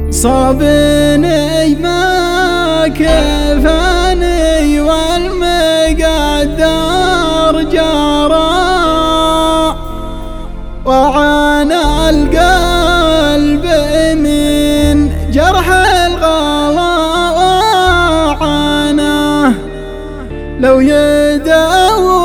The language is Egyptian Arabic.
صابني ما كفاني والمقدر جرى وعانى القلب من جرح الغلا وعاناه لو يداوي